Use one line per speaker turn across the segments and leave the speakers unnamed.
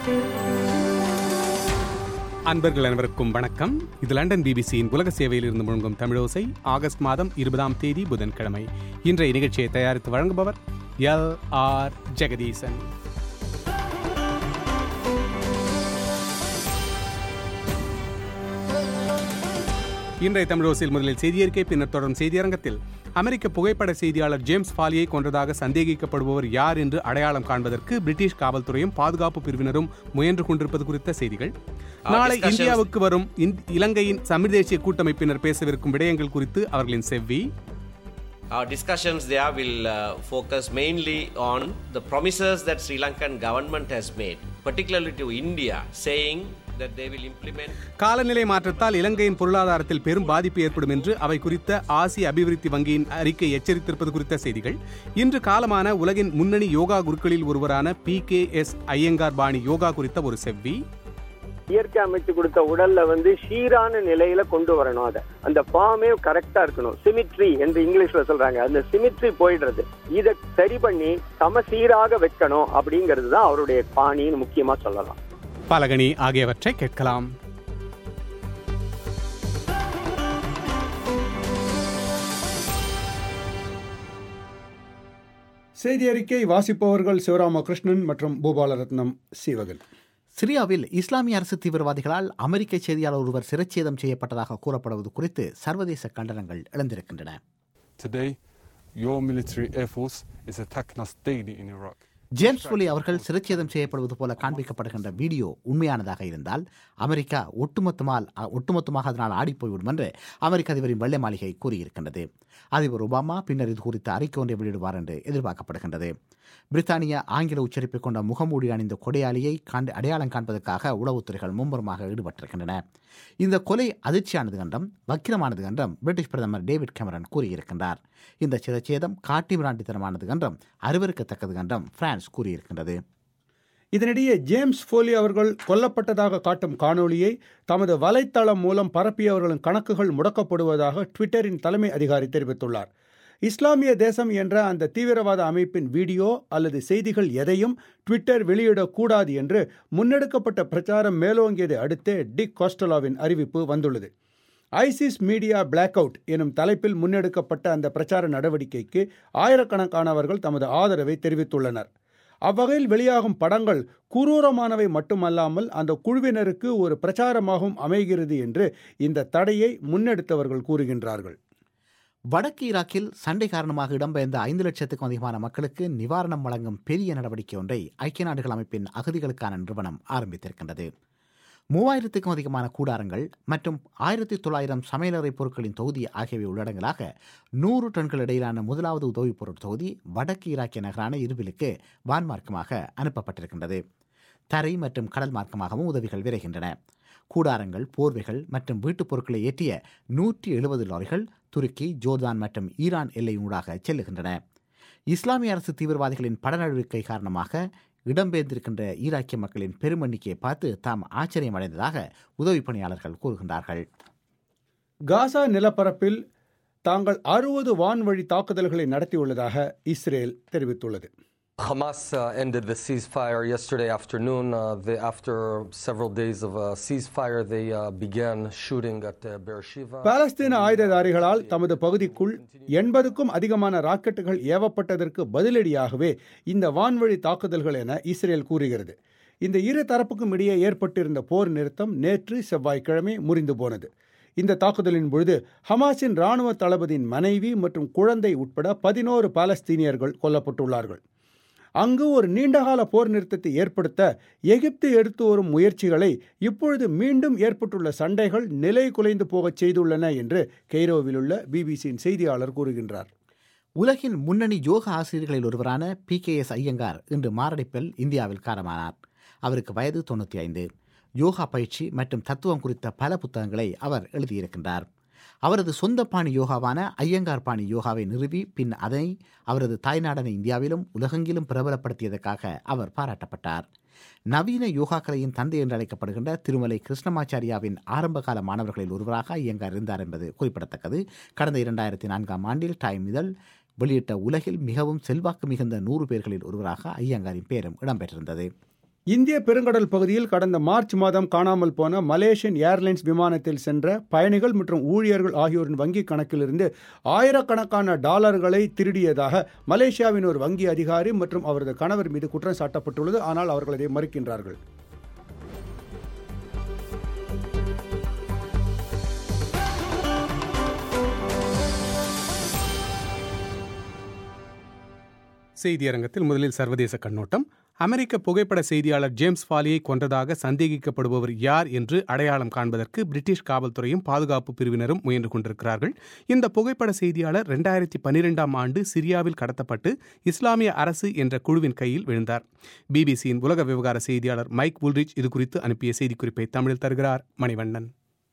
அன்பர்கள் அனைவருக்கும் வணக்கம் இது லண்டன் பிபிசியின் உலக சேவையில் இருந்து முழங்கும் தமிழோசை ஆகஸ்ட் மாதம் இருபதாம் தேதி புதன்கிழமை இன்றைய நிகழ்ச்சியை தயாரித்து வழங்குபவர் எல் ஆர் ஜெகதீசன் இன்றைய தமிழோசையில் முதலில் செய்தியறிக்கை பின்னர் தொடரும் செய்தியரங்கத்தில் அமெரிக்க புகைப்பட செய்தியாளர் ஜேம்ஸ் ஃபாலியை கொன்றதாக சந்தேகிக்கப்படுபவர் யார் என்று அடையாளம் காண்பதற்கு பிரிட்டிஷ் காவல்துறையும் பாதுகாப்பு பிரிவினரும் முயன்று கொண்டிருப்பது குறித்த செய்திகள் நாளை
discussions-
இந்தியாவுக்கு வரும் இந்- இலங்கையின் தமிழ் தேசிய கூட்டமைப்பினர் பேசவிருக்கும் விடயங்கள் குறித்து அவர்களின் செவ்வி
Our discussions there will uh, focus mainly on the promises that Sri Lankan government has made, particularly to India, saying that they will implement
காலநிலை மாற்றத்தால் இலங்கையின் பொருளாதாரத்தில் பெரும் பாதிப்பு ஏற்படும் என்று அவை குறித்த ஆசிய அபிவிருத்தி வங்கியின் அறிக்கை எச்சரித்திருப்பது குறித்த செய்திகள் இன்று காலமான உலகின் முன்னணி யோகா குருக்களில் ஒருவரான பி கே எஸ் ஐயங்கார் பாணி யோகா குறித்த ஒரு செவ்வி
இயற்கை அமைச்சு கொடுத்த உடல்ல வந்து சீரான நிலையில கொண்டு வரணும் அதை அந்த ஃபார்மே கரெக்டா இருக்கணும் சிமிட்ரி என்று இங்கிலீஷ்ல சொல்றாங்க அந்த சிமிட்ரி போயிடுறது இதை சரி பண்ணி சமசீராக வைக்கணும் அப்படிங்கிறது தான் அவருடைய பாணின்னு முக்கியமா சொல்லலாம்
பலகனி ஆகியவற்றை கேட்கலாம்
செய்தி அறிக்கை வாசிப்பவர்கள் சிவராமகிருஷ்ணன் மற்றும் பூபாலரத்னம் சீவகன்
சிரியாவில் இஸ்லாமிய அரசு தீவிரவாதிகளால் அமெரிக்க செய்தியாளர் ஒருவர் சிறைச்சேதம் செய்யப்பட்டதாக கூறப்படுவது குறித்து சர்வதேச கண்டனங்கள் எழுந்திருக்கின்றன
Today, your military air force is attacking us daily in Iraq.
James Foley அவர்கள் சிறைச்சேதம் செய்யப்படுவது போல காண்பிக்கப்படுகின்ற வீடியோ உண்மையானதாக இருந்தால் அமெரிக்கா ஒட்டுமொத்தமால் அ, ஒட்டுமொத்தமாக அதனால் ஆடிப்போய்விடும் என்று அமெரிக்க அதிபரின் வெள்ளை மாளிகை கூறியிருக்கின்றது அதிபர் ஒபாமா பின்னர் இது குறித்த அறிக்கை ஒன்றை வெளியிடுவார் என்று எதிர்பார்க்கப்படுகின்றது பிரித்தானியா ஆங்கில உச்சரிப்பை கொண்ட முகமூடி அணிந்த கொடையாளியை காண்டு அடையாளம் காண்பதற்காக உளவுத்துறைகள் மும்முரமாக ஈடுபட்டிருக்கின்றன இந்த கொலை அதிர்ச்சியானது கண்டம் வக்கிரமானது கண்டம் பிரிட்டிஷ் பிரதமர் டேவிட் கேமரன் கூறியிருக்கின்றார் இந்த சிரச்சேதம் காட்டி மிராண்டித்தனமானது கண்டம் அருவருக்கத்தக்கது கண்டம் பிரான்ஸ் கூறியிருக்கின்றது
இதனிடையே ஜேம்ஸ் ஃபோலி அவர்கள் கொல்லப்பட்டதாக காட்டும் காணொளியை தமது வலைத்தளம் மூலம் பரப்பியவர்களின் கணக்குகள் முடக்கப்படுவதாக ட்விட்டரின் தலைமை அதிகாரி தெரிவித்துள்ளார் இஸ்லாமிய தேசம் என்ற அந்த தீவிரவாத அமைப்பின் வீடியோ அல்லது செய்திகள் எதையும் ட்விட்டர் வெளியிடக்கூடாது என்று முன்னெடுக்கப்பட்ட பிரச்சாரம் மேலோங்கியதை அடுத்தே டிக் கோஸ்டலாவின் அறிவிப்பு வந்துள்ளது ஐசிஸ் மீடியா பிளாக் அவுட் எனும் தலைப்பில் முன்னெடுக்கப்பட்ட அந்த பிரச்சார நடவடிக்கைக்கு ஆயிரக்கணக்கானவர்கள் தமது ஆதரவை தெரிவித்துள்ளனர் அவ்வகையில் வெளியாகும் படங்கள் குரூரமானவை மட்டுமல்லாமல் அந்த குழுவினருக்கு ஒரு பிரச்சாரமாகவும் அமைகிறது என்று இந்த தடையை முன்னெடுத்தவர்கள் கூறுகின்றார்கள்
வடக்கு ஈராக்கில் சண்டை காரணமாக இடம்பெயர்ந்த ஐந்து லட்சத்துக்கும் அதிகமான மக்களுக்கு நிவாரணம் வழங்கும் பெரிய நடவடிக்கை ஒன்றை ஐக்கிய நாடுகள் அமைப்பின் அகதிகளுக்கான நிறுவனம் ஆரம்பித்திருக்கின்றது மூவாயிரத்துக்கும் அதிகமான கூடாரங்கள் மற்றும் ஆயிரத்தி தொள்ளாயிரம் சமையலறை பொருட்களின் தொகுதி ஆகியவை உள்ளடங்கலாக நூறு டன்கள் இடையிலான முதலாவது உதவிப் பொருள் தொகுதி வடக்கு ஈராக்கிய நகரான இருபிலுக்கு வான்மார்க்கமாக அனுப்பப்பட்டிருக்கின்றது தரை மற்றும் கடல் மார்க்கமாகவும் உதவிகள் விரைகின்றன கூடாரங்கள் போர்வைகள் மற்றும் வீட்டுப் பொருட்களை ஏற்றிய நூற்றி எழுபது லாரிகள் துருக்கி ஜோர்தான் மற்றும் ஈரான் எல்லையூடாக செல்லுகின்றன இஸ்லாமிய அரசு தீவிரவாதிகளின் பட நடவடிக்கை காரணமாக இடம்பெயர்ந்திருக்கின்ற ஈராக்கிய மக்களின் பெருமெண்ணிக்கையை பார்த்து தாம் ஆச்சரியமடைந்ததாக உதவி பணியாளர்கள் கூறுகின்றார்கள்
காசா நிலப்பரப்பில் தாங்கள் அறுபது வான்வழி தாக்குதல்களை நடத்தியுள்ளதாக இஸ்ரேல் தெரிவித்துள்ளது
Hamas uh, ended the ceasefire yesterday afternoon. Uh, they, after several days of uh, ceasefire, they uh, began shooting at uh, Beersheba.
பாலஸ்தீன ஆயுததாரிகளால் தமது பகுதிக்குள் எண்பதுக்கும் அதிகமான ராக்கெட்டுகள் ஏவப்பட்டதற்கு பதிலடியாகவே இந்த வான்வழி தாக்குதல்கள் என இஸ்ரேல் கூறுகிறது இந்த இரு தரப்புக்கும் இடையே ஏற்பட்டிருந்த போர் நிறுத்தம் நேற்று செவ்வாய்க்கிழமை முறிந்து போனது இந்த தாக்குதலின் பொழுது ஹமாஸின் இராணுவ தளபதியின் மனைவி மற்றும் குழந்தை உட்பட பதினோரு பாலஸ்தீனியர்கள் கொல்லப்பட்டுள்ளார்கள் அங்கு ஒரு நீண்டகால போர் நிறுத்தத்தை ஏற்படுத்த எகிப்து எடுத்து வரும் முயற்சிகளை இப்பொழுது மீண்டும் ஏற்பட்டுள்ள சண்டைகள் நிலை குலைந்து போகச் செய்துள்ளன என்று கெய்ரோவில் உள்ள பிபிசியின் செய்தியாளர் கூறுகின்றார்
உலகின் முன்னணி யோக ஆசிரியர்களில் ஒருவரான பி கே எஸ் ஐயங்கார் இன்று மாரடைப்பில் இந்தியாவில் காலமானார் அவருக்கு வயது தொண்ணூற்றி ஐந்து யோகா பயிற்சி மற்றும் தத்துவம் குறித்த பல புத்தகங்களை அவர் எழுதியிருக்கின்றார் அவரது சொந்த பாணி யோகாவான ஐயங்கார் பாணி யோகாவை நிறுவி பின் அதனை அவரது தாய்நாடான இந்தியாவிலும் உலகெங்கிலும் பிரபலப்படுத்தியதற்காக அவர் பாராட்டப்பட்டார் நவீன யோகா கலையின் தந்தை என்று அழைக்கப்படுகின்ற திருமலை கிருஷ்ணமாச்சாரியாவின் ஆரம்பகால மாணவர்களில் ஒருவராக ஐயங்கார் இருந்தார் என்பது குறிப்பிடத்தக்கது கடந்த இரண்டாயிரத்தி நான்காம் ஆண்டில் டைம் இதழ் வெளியிட்ட உலகில் மிகவும் செல்வாக்கு மிகுந்த நூறு பேர்களில் ஒருவராக ஐயங்காரின் பேரும் இடம்பெற்றிருந்தது
இந்திய பெருங்கடல் பகுதியில் கடந்த மார்ச் மாதம் காணாமல் போன மலேசியன் ஏர்லைன்ஸ் விமானத்தில் சென்ற பயணிகள் மற்றும் ஊழியர்கள் ஆகியோரின் வங்கிக் கணக்கிலிருந்து ஆயிரக்கணக்கான டாலர்களை திருடியதாக மலேசியாவின் ஒரு வங்கி அதிகாரி மற்றும் அவரது கணவர் மீது குற்றம் சாட்டப்பட்டுள்ளது ஆனால் அவர்கள் அதை மறுக்கின்றார்கள்
செய்தியரங்கத்தில் முதலில் சர்வதேச கண்ணோட்டம் அமெரிக்க புகைப்பட செய்தியாளர் ஜேம்ஸ் ஃபாலியை கொன்றதாக சந்தேகிக்கப்படுபவர் யார் என்று அடையாளம் காண்பதற்கு பிரிட்டிஷ் காவல்துறையும் பாதுகாப்பு பிரிவினரும் முயன்று கொண்டிருக்கிறார்கள் இந்த புகைப்பட செய்தியாளர் ரெண்டாயிரத்தி பன்னிரெண்டாம் ஆண்டு சிரியாவில் கடத்தப்பட்டு இஸ்லாமிய அரசு என்ற குழுவின் கையில் விழுந்தார் பிபிசியின் உலக விவகார செய்தியாளர் மைக் உல்ரிச் இது குறித்து அனுப்பிய செய்திக்குறிப்பை தமிழில் தருகிறார் மணிவண்ணன்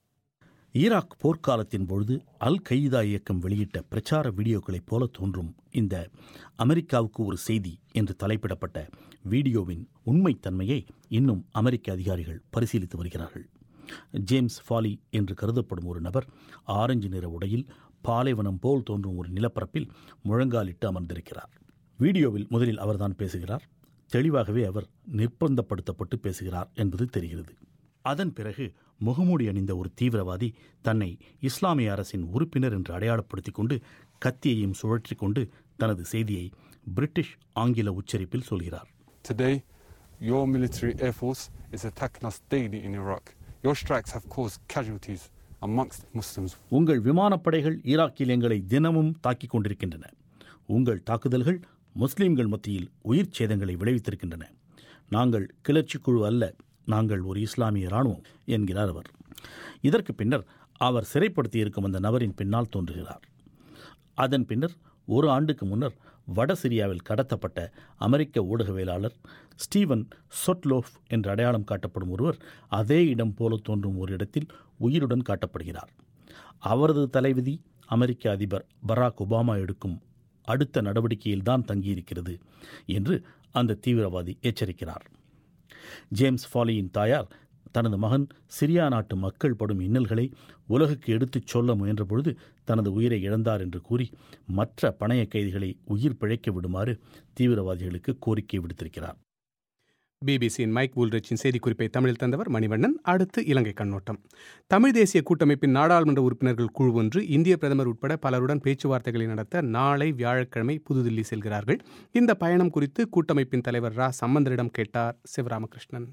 ஈராக் போர்க்காலத்தின் பொழுது அல் கைதா இயக்கம் வெளியிட்ட பிரச்சார வீடியோக்களைப் போல தோன்றும் இந்த அமெரிக்காவுக்கு ஒரு செய்தி என்று தலைப்பிடப்பட்ட வீடியோவின் உண்மைத்தன்மையை இன்னும் அமெரிக்க அதிகாரிகள் பரிசீலித்து வருகிறார்கள் ஜேம்ஸ் ஃபாலி என்று கருதப்படும் ஒரு நபர் ஆரஞ்சு நிற உடையில் பாலைவனம் போல் தோன்றும் ஒரு நிலப்பரப்பில் முழங்காலிட்டு அமர்ந்திருக்கிறார் வீடியோவில் முதலில் அவர்தான் பேசுகிறார் தெளிவாகவே அவர் நிர்பந்தப்படுத்தப்பட்டு பேசுகிறார் என்பது தெரிகிறது அதன் பிறகு முகமூடி அணிந்த ஒரு தீவிரவாதி தன்னை இஸ்லாமிய அரசின் உறுப்பினர் என்று அடையாளப்படுத்திக் கொண்டு கத்தியையும் சுழற்றி கொண்டு தனது செய்தியை பிரிட்டிஷ் ஆங்கில உச்சரிப்பில் சொல்கிறார்
Today, your military air force is attacking us daily in Iraq. Your strikes have caused casualties amongst Muslims.
உங்கள் விமானப்படைகள் ஈராக்கில் எங்களை தினமும் தாக்கிக் கொண்டிருக்கின்றன உங்கள் தாக்குதல்கள் முஸ்லிம்கள் மத்தியில் உயிர் சேதங்களை விளைவித்திருக்கின்றன நாங்கள் கிளர்ச்சி குழு அல்ல நாங்கள் ஒரு இஸ்லாமிய இராணுவம் என்கிறார் அவர் இதற்கு பின்னர் அவர் சிறைப்படுத்தியிருக்கும் அந்த நபரின் பின்னால் தோன்றுகிறார் அதன் பின்னர் ஒரு ஆண்டுக்கு முன்னர் வட சிரியாவில் கடத்தப்பட்ட அமெரிக்க ஊடகவியலாளர் ஸ்டீவன் சொட்லோஃப் என்று அடையாளம் காட்டப்படும் ஒருவர் அதே இடம் போல தோன்றும் ஒரு இடத்தில் உயிருடன் காட்டப்படுகிறார் அவரது தலைவிதி அமெரிக்க அதிபர் பராக் ஒபாமா எடுக்கும் அடுத்த நடவடிக்கையில்தான் தங்கியிருக்கிறது என்று அந்த தீவிரவாதி எச்சரிக்கிறார் ஜேம்ஸ் ஃபாலியின் தாயார் தனது மகன் சிரியா நாட்டு மக்கள் படும் இன்னல்களை உலகுக்கு எடுத்துச் சொல்ல முயன்றபொழுது தனது உயிரை இழந்தார் என்று கூறி மற்ற பணைய கைதிகளை உயிர் பிழைக்க விடுமாறு தீவிரவாதிகளுக்கு கோரிக்கை விடுத்திருக்கிறார்
பிபிசியின் மைக் ஊல்ரிச்சின் செய்திக்குறிப்பை தமிழில் தந்தவர் மணிவண்ணன் அடுத்து இலங்கை கண்ணோட்டம் தமிழ் தேசிய கூட்டமைப்பின் நாடாளுமன்ற உறுப்பினர்கள் குழு ஒன்று இந்திய பிரதமர் உட்பட பலருடன் பேச்சுவார்த்தைகளை நடத்த நாளை வியாழக்கிழமை புதுதில்லி செல்கிறார்கள் இந்த பயணம் குறித்து கூட்டமைப்பின் தலைவர் ரா சம்பந்தரிடம் கேட்டார் சிவராமகிருஷ்ணன்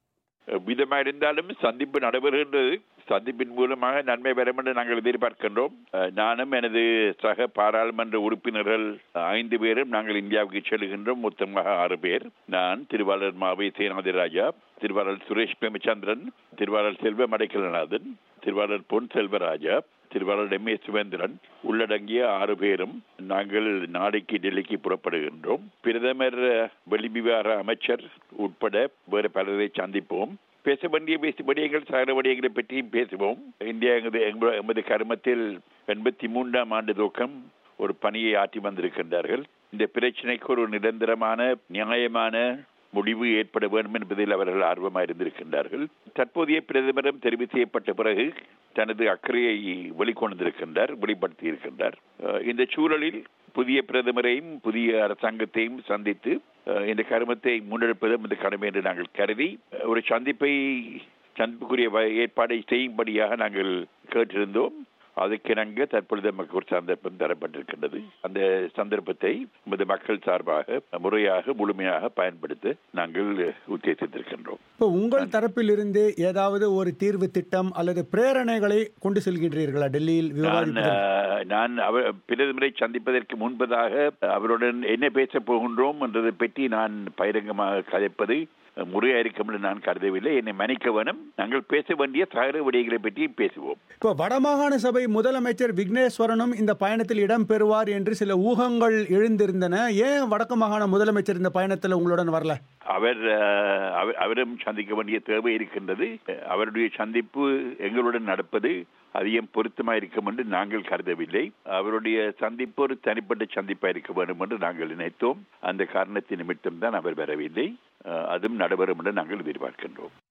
விதமாக இருந்தாலும் சந்திப்பு நடைபெறுகின்றது சந்திப்பின் மூலமாக நன்மை பெறும் என்று நாங்கள் எதிர்பார்க்கின்றோம் அஹ், நானும் எனது சக பாராளுமன்ற உறுப்பினர்கள் ஐந்து பேரும் நாங்கள் இந்தியாவுக்கு செல்கின்றோம் மொத்தமாக ஆறு பேர் நான் திருவாளர் மாவை சேனாதிராஜா திருவாளர் சுரேஷ் பிரேமச்சந்திரன் திருவாளர் செல்வ மடைக்கலநாதன் திருவாளர் பொன் செல்வராஜா திருவாளர் எம் ஏ சுவேந்திரன் உள்ளடங்கிய ஆறு பேரும் நாங்கள் நாளைக்கு டெல்லிக்கு புறப்படுகின்றோம் பிரதமர் வெளிவிவகார அமைச்சர் உட்பட வேறு பலரை சந்திப்போம் பேச வேண்டிய பேச விடயங்கள் சகல விடயங்களை பற்றியும் பேசுவோம் இந்தியா எமது எங்க- எமது கருமத்தில் எண்பத்தி மூன்றாம் ஆண்டு துவக்கம் ஒரு பணியை ஆற்றி வந்திருக்கின்றார்கள் இந்த பிரச்சனைக்கு ஒரு நிரந்தரமான நியாயமான முடிவு ஏற்பட வேண்டும் என்பதில் அவர்கள் ஆர்வமாக இருந்திருக்கின்றார்கள் தற்போதைய பிரதமரும் தெரிவு செய்யப்பட்ட பிறகு தனது அக்கறையை வெளிக்கொண்டிருக்கின்றார் வெளிப்படுத்தி இருக்கின்றார் அஹ் இந்த சூழலில் புதிய பிரதமரையும் புதிய அரசாங்கத்தையும் சந்தித்து அஹ் இந்த கருமத்தை முன்னெடுப்பதும் இந்த கடமை என்று நாங்கள் கருதி அஹ் ஒரு சந்திப்பை சந்திப்புக்குரிய வ- ஏற்பாடை செய்யும்படியாக நாங்கள் கேட்டிருந்தோம் அதுக்கிணங்க தற்பொழுது நமக்கு ஒரு சந்தர்ப்பம் தரப்பட்டிருக்கின்றது அந்த சந்தர்ப்பத்தை நமது மக்கள் சார்பாக முறையாக முழுமையாக பயன்படுத்த நாங்கள் உத்தேசித்திருக்கின்றோம்
இப்போ உங்கள் தரப்பிலிருந்து ஏதாவது ஒரு தீர்வு திட்டம் அல்லது பிரேரணைகளை கொண்டு செல்கின்றீர்களா டெல்லியில்
நான்
விவாதிப்பதற்கு
அஹ், நான் அவர் பிரதமரை சந்திப்பதற்கு முன்பதாக அவருடன் என்ன பேசப் போகின்றோம் என்றதை பற்றி நான் பகிரங்கமாக கதைப்பது முறையா இருக்கும் என்று நான் கருதவில்லை என்னை மன்னிக்க வேணும் நாங்கள் பேச வேண்டிய சகல விடயங்களை பற்றி பேசுவோம்
இப்போ வடமாகாண சபை முதலமைச்சர் விக்னேஸ்வரனும் இந்த பயணத்தில் இடம் பெறுவார் என்று சில ஊகங்கள் எழுந்திருந்தன ஏன் வடக்கு மாகாண முதலமைச்சர் இந்த பயணத்தில் உங்களுடன் வரல
அவர் அஹ், அவர்- அவரும் சந்திக்க வேண்டிய தேவை இருக்கின்றது அவருடைய சந்திப்பு எங்களுடன் நடப்பது அதிகம் பொருத்தமாக இருக்கும் என்று நாங்கள் கருதவில்லை அவருடைய சந்திப்பு ஒரு தனிப்பட்ட சந்திப்பாக இருக்க வேண்டும் என்று நாங்கள் நினைத்தோம் அந்த காரணத்தின் நிமித்தம் தான் அவர் வரவில்லை அஹ், அதுவும் நடைபெறும் என்று நாங்கள் எதிர்பார்க்கின்றோம்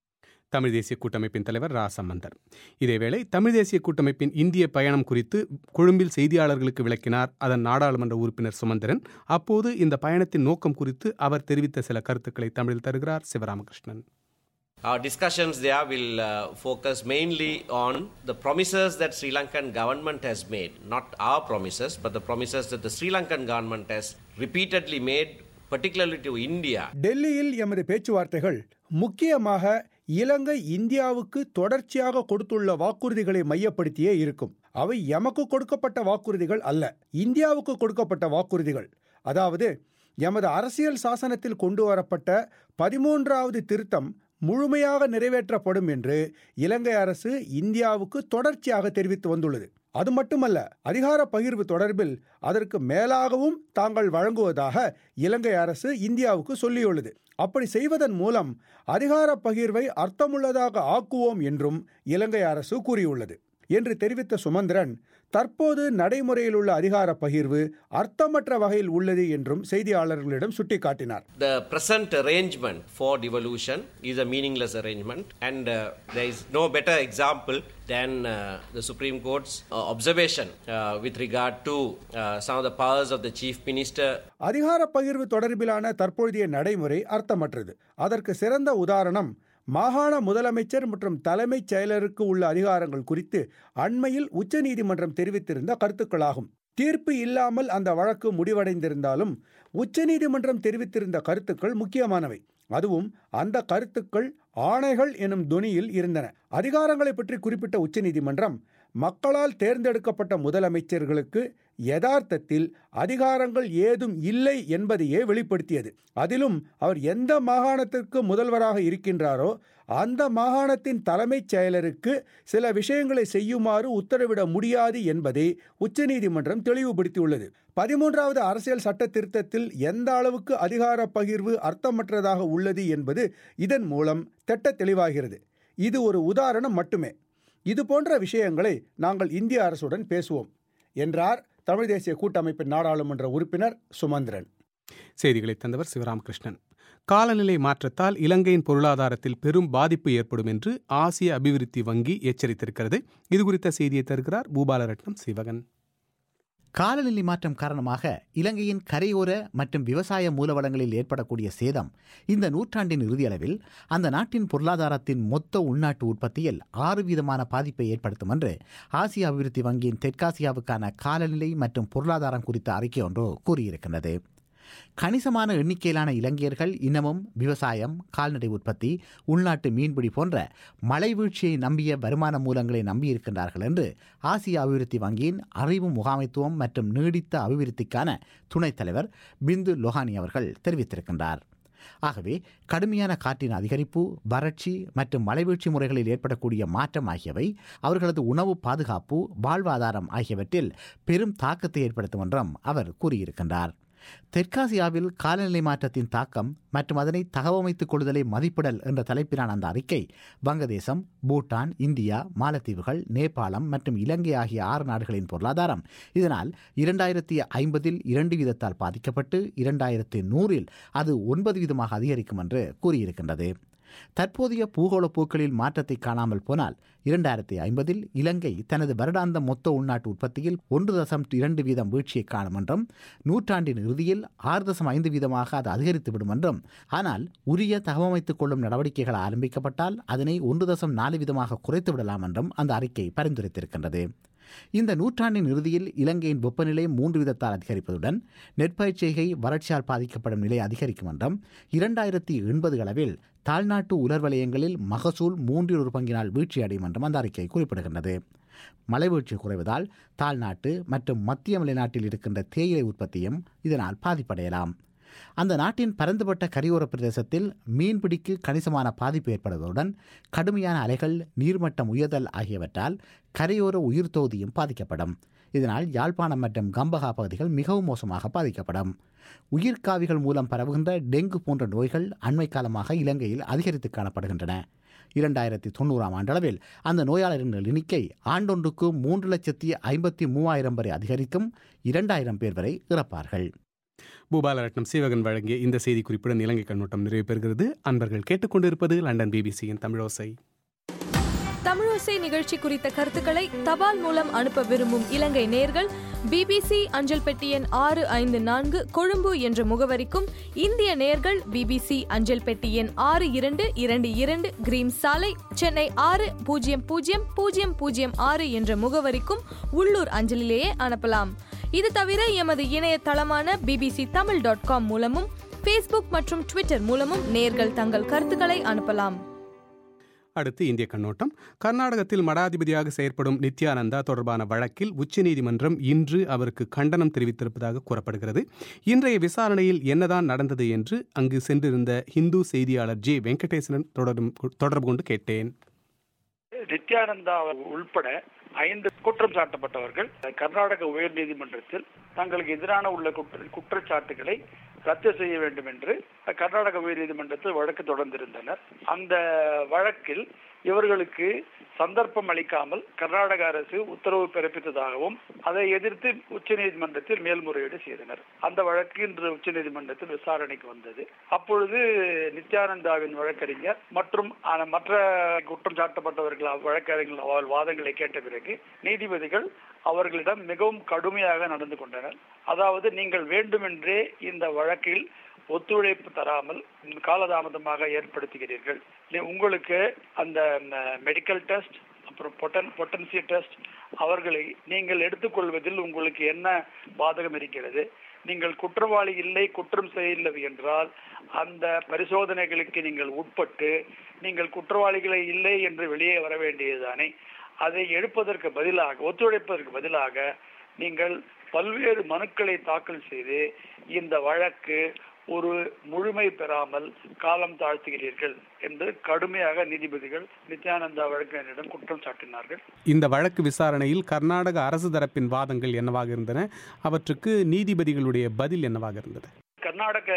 தமிழ் தேசிய கூட்டமைப்பின் தலைவர் ரா சம்பந்தர் இதேவேளை தமிழ் தேசிய கூட்டமைப்பின் இந்திய பயணம் குறித்து கொழும்பில் செய்தியாளர்களுக்கு விளக்கினார் அதன் நாடாளுமன்ற உறுப்பினர் சுமந்திரன் அப்போது இந்த பயணத்தின் நோக்கம் குறித்து அவர் தெரிவித்த சில கருத்துக்களை தமிழில் தருகிறார் Sivaramakrishnan
Our discussions there will uh, focus mainly on the promises that Sri Lankan government has made, not our promises, but the promises that the Sri Lankan government has repeatedly made, particularly to India.
டெல்லியில் எமது பேச்சுவார்த்தைகள் முக்கியமாக இலங்கை இந்தியாவுக்கு தொடர்ச்சியாக கொடுத்துள்ள வாக்குறுதிகளை மையப்படுத்தியே இருக்கும் அவை எமக்கு கொடுக்கப்பட்ட வாக்குறுதிகள் அல்ல இந்தியாவுக்கு கொடுக்கப்பட்ட வாக்குறுதிகள் அதாவது எமது அரசியல் சாசனத்தில் கொண்டு வரப்பட்ட பதிமூன்றாவது திருத்தம் முழுமையாக நிறைவேற்றப்படும் என்று இலங்கை அரசு இந்தியாவுக்கு தொடர்ச்சியாக தெரிவித்து வந்துள்ளது அது மட்டுமல்ல அதிகார பகிர்வு தொடர்பில் அதற்கு மேலாகவும் தாங்கள் வழங்குவதாக இலங்கை அரசு இந்தியாவுக்கு சொல்லியுள்ளது அப்படி செய்வதன் மூலம் அதிகார பகிர்வை அர்த்தமுள்ளதாக ஆக்குவோம் என்றும் இலங்கை அரசு கூறியுள்ளது என்று தெரிவித்த சுமந்திரன் தற்போது நடைமுறையில் உள்ள அதிகார பகிர்வு அர்த்தமற்ற வகையில் உள்ளது என்றும் செய்தியாளர்களிடம் சுட்டிக்காட்டினார்
The present arrangement for devolution is a meaningless arrangement, and uh, there is no better example than uh, the Supreme Court's uh, observation uh, with regard to uh, some of the powers of the Chief Minister
அதிகார பகிர்வு தொடர்பிலான தற்பொழுதைய நடைமுறை அர்த்தமற்றது அதற்கு சிறந்த உதாரணம் மாகாண முதலமைச்சர் மற்றும் தலைமைச் செயலருக்கு உள்ள அதிகாரங்கள் குறித்து அண்மையில் உச்சநீதிமன்றம் தெரிவித்திருந்த கருத்துக்களாகும் தீர்ப்பு இல்லாமல் அந்த வழக்கு முடிவடைந்திருந்தாலும் உச்சநீதிமன்றம் தெரிவித்திருந்த கருத்துக்கள் முக்கியமானவை அதுவும் அந்த கருத்துக்கள் ஆணைகள் எனும் துணியில் இருந்தன அதிகாரங்களை பற்றி குறிப்பிட்ட உச்சநீதிமன்றம் மக்களால் தேர்ந்தெடுக்கப்பட்ட முதலமைச்சர்களுக்கு யதார்த்தத்தில் அதிகாரங்கள் ஏதும் இல்லை என்பதையே வெளிப்படுத்தியது அதிலும் அவர் எந்த மாகாணத்திற்கு முதல்வராக இருக்கின்றாரோ அந்த மாகாணத்தின் தலைமைச் செயலருக்கு சில விஷயங்களை செய்யுமாறு உத்தரவிட முடியாது என்பதை உச்சநீதிமன்றம் தெளிவுபடுத்தியுள்ளது பதிமூன்றாவது அரசியல் சட்ட திருத்தத்தில் எந்த அளவுக்கு அதிகார பகிர்வு அர்த்தமற்றதாக உள்ளது என்பது இதன் மூலம் திட்ட தெளிவாகிறது இது ஒரு உதாரணம் மட்டுமே இது போன்ற விஷயங்களை நாங்கள் இந்திய அரசுடன் பேசுவோம் என்றார் தமிழ் தேசிய கூட்டமைப்பின் நாடாளுமன்ற உறுப்பினர் சுமந்திரன்
செய்திகளை தந்தவர் சிவராமகிருஷ்ணன் காலநிலை மாற்றத்தால் இலங்கையின் பொருளாதாரத்தில் பெரும் பாதிப்பு ஏற்படும் என்று ஆசிய அபிவிருத்தி வங்கி எச்சரித்திருக்கிறது இது குறித்த செய்தியை தருகிறார் பூபாலரட்னம் சிவகன்
காலநிலை மாற்றம் காரணமாக இலங்கையின் கரையோர மற்றும் விவசாய மூலவளங்களில் ஏற்படக்கூடிய சேதம் இந்த நூற்றாண்டின் இறுதியளவில் அந்த நாட்டின் பொருளாதாரத்தின் மொத்த உள்நாட்டு உற்பத்தியில் ஆறு வீதமான பாதிப்பை ஏற்படுத்தும் என்று ஆசிய அபிவிருத்தி வங்கியின் தெற்காசியாவுக்கான காலநிலை மற்றும் பொருளாதாரம் குறித்த அறிக்கை ஒன்று கூறியிருக்கின்றது கணிசமான எண்ணிக்கையிலான இலங்கையர்கள் இன்னமும் விவசாயம் கால்நடை உற்பத்தி உள்நாட்டு மீன்பிடி போன்ற மழை வீழ்ச்சியை நம்பிய வருமான மூலங்களை நம்பியிருக்கின்றார்கள் என்று ஆசிய அபிவிருத்தி வங்கியின் அறிவு முகாமைத்துவம் மற்றும் நீடித்த அபிவிருத்திக்கான துணைத் தலைவர் பிந்து லோஹானி அவர்கள் தெரிவித்திருக்கின்றார் ஆகவே கடுமையான காற்றின் அதிகரிப்பு வறட்சி மற்றும் மலைவீழ்ச்சி முறைகளில் ஏற்படக்கூடிய மாற்றம் ஆகியவை அவர்களது உணவு பாதுகாப்பு வாழ்வாதாரம் ஆகியவற்றில் பெரும் தாக்கத்தை ஏற்படுத்தும் என்றும் அவர் கூறியிருக்கின்றார் தெற்காசியாவில் காலநிலை மாற்றத்தின் தாக்கம் மற்றும் அதனை தகவமைத்துக் கொள்ளுதலை மதிப்பிடல் என்ற தலைப்பிலான அந்த அறிக்கை வங்கதேசம் பூட்டான் இந்தியா மாலத்தீவுகள் நேபாளம் மற்றும் இலங்கை ஆகிய ஆறு நாடுகளின் பொருளாதாரம் இதனால் இரண்டாயிரத்தி ஐம்பதில் இரண்டு வீதத்தால் பாதிக்கப்பட்டு இரண்டாயிரத்தி நூறில் அது ஒன்பது வீதமாக அதிகரிக்கும் என்று கூறியிருக்கின்றது தற்போதைய பூகோள போக்களில் மாற்றத்தை காணாமல் போனால் இரண்டாயிரத்தி ஐம்பதில் இலங்கை தனது வருடாந்த மொத்த உள்நாட்டு உற்பத்தியில் ஒன்று தசம் இரண்டு வீதம் வீழ்ச்சியை காணும் என்றும் நூற்றாண்டின் இறுதியில் ஆறு தசம் ஐந்து வீதமாக அது அதிகரித்துவிடும் என்றும் ஆனால் உரிய தகவமைத்துக் கொள்ளும் நடவடிக்கைகள் ஆரம்பிக்கப்பட்டால் அதனை ஒன்று தசம் நாலு வீதமாக குறைத்து விடலாம் என்றும் அந்த அறிக்கை பரிந்துரைத்திருக்கின்றது இந்த நூற்றாண்டின் இறுதியில் இலங்கையின் வெப்பநிலை மூன்று விதத்தால் அதிகரிப்பதுடன் நெற்பயிர் செய்கை வறட்சியால் பாதிக்கப்படும் நிலை அதிகரிக்கும் என்றும் இரண்டாயிரத்தி எண்பது அளவில் தாழ்நாட்டு உலர் வலயங்களில் மகசூல் மூன்றில் ஒரு பங்கினால் வீழ்ச்சியடையும் என்றும் அந்த அறிக்கை குறிப்பிடுகின்றது மலைவீழ்ச்சி குறைவதால் தாழ்நாட்டு மற்றும் மத்திய மலைநாட்டில் இருக்கின்ற தேயிலை உற்பத்தியும் இதனால் பாதிப்படையலாம் அந்த நாட்டின் பரந்துபட்ட கரையோர பிரதேசத்தில் மீன்பிடிக்கு கணிசமான பாதிப்பு ஏற்படுவதுடன் கடுமையான அலைகள் நீர்மட்டம் உயர்தல் ஆகியவற்றால் கரையோர உயிர் தொகுதியும் பாதிக்கப்படும் இதனால் யாழ்ப்பாணம் மற்றும் கம்பகா பகுதிகள் மிகவும் மோசமாக பாதிக்கப்படும் உயிர்காவிகள் மூலம் பரவுகின்ற டெங்கு போன்ற நோய்கள் அண்மை காலமாக இலங்கையில் அதிகரித்து காணப்படுகின்றன இரண்டாயிரத்தி தொண்ணூறாம் ஆண்டளவில் அந்த நோயாளரின் எண்ணிக்கை ஆண்டொன்றுக்கு மூன்று லட்சத்தி ஐம்பத்தி மூவாயிரம் வரை அதிகரிக்கும் இரண்டாயிரம் பேர் வரை இறப்பார்கள்
பூபாலரட்னம் சீவகன் வழங்கிய இந்த செய்தி குறிப்புடன் இலங்கை கண்ணோட்டம் நிறைவு பெறுகிறது அன்பர்கள் கேட்டுக்கொண்டிருப்பது லண்டன் பிபிசியின் தமிழோசை
தமிழோசை நிகழ்ச்சி குறித்த கருத்துக்களை தபால் மூலம் அனுப்ப விரும்பும் இலங்கை நேர்கள் பிபிசி அஞ்சல் பெட்டி எண் ஆறு ஐந்து நான்கு கொழும்பு என்ற முகவரிக்கும் இந்திய நேர்கள் பிபிசி அஞ்சல் பெட்டி எண் ஆறு இரண்டு இரண்டு இரண்டு கிரீம் சாலை சென்னை ஆறு பூஜ்ஜியம் பூஜ்ஜியம் பூஜ்ஜியம் பூஜ்ஜியம் ஆறு என்ற முகவரிக்கும் உள்ளூர் அஞ்சலிலேயே அனுப்பலாம் இது தவிர எமது இணையதளமான பிபிசி தமிழ் டாட் காம் மூலமும் ஃபேஸ்புக் மற்றும் ட்விட்டர் மூலமும் நேர்கள் தங்கள் கருத்துக்களை அனுப்பலாம்
அடுத்து இந்திய கண்ணோட்டம் கர்நாடகத்தில் மடாதிபதியாக செயற்படும் நித்யானந்தா தொடர்பான வழக்கில் உச்சநீதிமன்றம் இன்று அவருக்கு கண்டனம் தெரிவித்திருப்பதாக கூறப்படுகிறது இன்றைய விசாரணையில் என்னதான் நடந்தது என்று அங்கு சென்றிருந்த ஹிந்து செய்தியாளர் ஜே வெங்கடேசன் தொடரும் தொடர்பு கொண்டு கேட்டேன்
நித்யானந்தா உள்பட ஐந்து குற்றம் சாட்டப்பட்டவர்கள் கர்நாடக உயர் நீதிமன்றத்தில் தங்களுக்கு எதிரான உள்ள குற்ற குற்றச்சாட்டுகளை ரத்து செய்ய வேண்டும் என்று கர்நாடக உயர் நீதிமன்றத்தில் வழக்கு தொடர்ந்திருந்தனர் அந்த வழக்கில் இவர்களுக்கு சந்தர்ப்பம் அளிக்காமல் கர்நாடக அரசு உத்தரவு பிறப்பித்ததாகவும் அதை எதிர்த்து உச்சநீதிமன்றத்தில் மேல்முறையீடு செய்தனர் அந்த வழக்கு இன்று உச்சநீதிமன்றத்தில் விசாரணைக்கு வந்தது அப்பொழுது நித்யானந்தாவின் வழக்கறிஞர் மற்றும் மற்ற குற்றம் சாட்டப்பட்டவர்கள் வழக்கறிஞர்கள் அவள் வாதங்களை கேட்ட பிறகு நீதிபதிகள் அவர்களிடம் மிகவும் கடுமையாக நடந்து கொண்டனர் அதாவது நீங்கள் வேண்டுமென்றே இந்த வழக்கில் ஒத்துழைப்பு தராமல் காலதாமதமாக ஏற்படுத்துகிறீர்கள் உங்களுக்கு அந்த மெடிக்கல் டெஸ்ட் அப்புறம் பொட்டன் பொட்டன்சி டெஸ்ட் அவர்களை நீங்கள் எடுத்துக்கொள்வதில் உங்களுக்கு என்ன பாதகம் இருக்கிறது நீங்கள் குற்றவாளி இல்லை குற்றம் செய்யவில்லை என்றால் அந்த பரிசோதனைகளுக்கு நீங்கள் உட்பட்டு நீங்கள் குற்றவாளிகளை இல்லை என்று வெளியே வர வேண்டியதுதானே அதை எடுப்பதற்கு பதிலாக ஒத்துழைப்பதற்கு பதிலாக நீங்கள் பல்வேறு மனுக்களை தாக்கல் செய்து இந்த வழக்கு ஒரு முழுமை பெறாமல் காலம் தாழ்த்துகிறீர்கள் என்று கடுமையாக நீதிபதிகள் நித்யானந்தா வழக்கறிஞரிடம் குற்றம் சாட்டினார்கள்
இந்த வழக்கு விசாரணையில் கர்நாடக அரசு தரப்பின் வாதங்கள் என்னவாக இருந்தன அவற்றுக்கு நீதிபதிகளுடைய பதில் என்னவாக இருந்தது
கர்நாடக